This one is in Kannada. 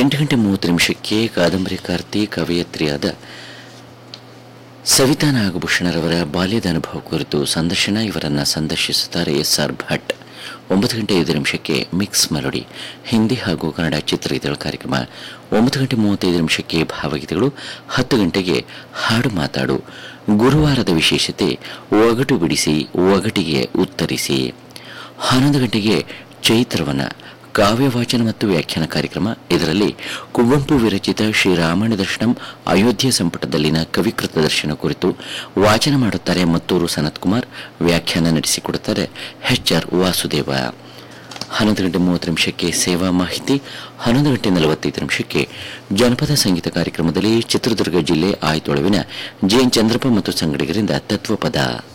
ಎಂಟು ಗಂಟೆ ಮೂವತ್ತು ನಿಮಿಷಕ್ಕೆ ಕಾದಂಬರಿಕಾರ್ತಿ ಕವಯತ್ರಿಯಾದ ಸವಿತಾ ನಾಗಭೂಷಣರವರ ಬಾಲ್ಯದ ಅನುಭವ ಕುರಿತು ಸಂದರ್ಶನ ಇವರನ್ನು ಸಂದರ್ಶಿಸುತ್ತಾರೆ ಎಸ್ ಆರ್ ಭಟ್ ಒಂಬತ್ತು ಗಂಟೆ ಐದು ನಿಮಿಷಕ್ಕೆ ಮಿಕ್ಸ್ ಮೆಲೋಡಿ ಹಿಂದಿ ಹಾಗೂ ಕನ್ನಡ ಚಿತ್ರಗೀತೆಗಳ ಕಾರ್ಯಕ್ರಮ ಒಂಬತ್ತು ಗಂಟೆ ಮೂವತ್ತೈದು ನಿಮಿಷಕ್ಕೆ ಭಾವಗೀತೆಗಳು ಹತ್ತು ಗಂಟೆಗೆ ಹಾಡು ಮಾತಾಡು ಗುರುವಾರದ ವಿಶೇಷತೆ ಒಗಟು ಬಿಡಿಸಿ ಒಗಟಿಗೆ ಉತ್ತರಿಸಿ ಹನ್ನೊಂದು ಗಂಟೆಗೆ ಚೈತ್ರವನ ಕಾವ್ಯ ವಾಚನ ಮತ್ತು ವ್ಯಾಖ್ಯಾನ ಕಾರ್ಯಕ್ರಮ ಇದರಲ್ಲಿ ಕುವೆಂಪು ವಿರಚಿತ ಶ್ರೀರಾಮಾಯಣ ದರ್ಶನಂ ಅಯೋಧ್ಯೆ ಸಂಪುಟದಲ್ಲಿನ ಕವಿಕೃತ ದರ್ಶನ ಕುರಿತು ವಾಚನ ಮಾಡುತ್ತಾರೆ ಮತ್ತೂರು ಸನತ್ ಕುಮಾರ್ ವ್ಯಾಖ್ಯಾನ ನಡೆಸಿಕೊಡುತ್ತಾರೆ ಎಚ್ ಆರ್ ವಾಸುದೇವ ಹನ್ನೊಂದು ಗಂಟೆ ಮೂವತ್ತು ನಿಮಿಷಕ್ಕೆ ಸೇವಾ ಮಾಹಿತಿ ಹನ್ನೊಂದು ಗಂಟೆ ನಲವತ್ತೈದು ನಿಮಿಷಕ್ಕೆ ಜನಪದ ಸಂಗೀತ ಕಾರ್ಯಕ್ರಮದಲ್ಲಿ ಚಿತ್ರದುರ್ಗ ಜಿಲ್ಲೆ ಆಯ್ತೊಳವಿನ ಜೆಎನ್ ಚಂದ್ರಪ್ಪ ಮತ್ತು ಸಂಗಡಿಗರಿಂದ ತತ್ವಪದ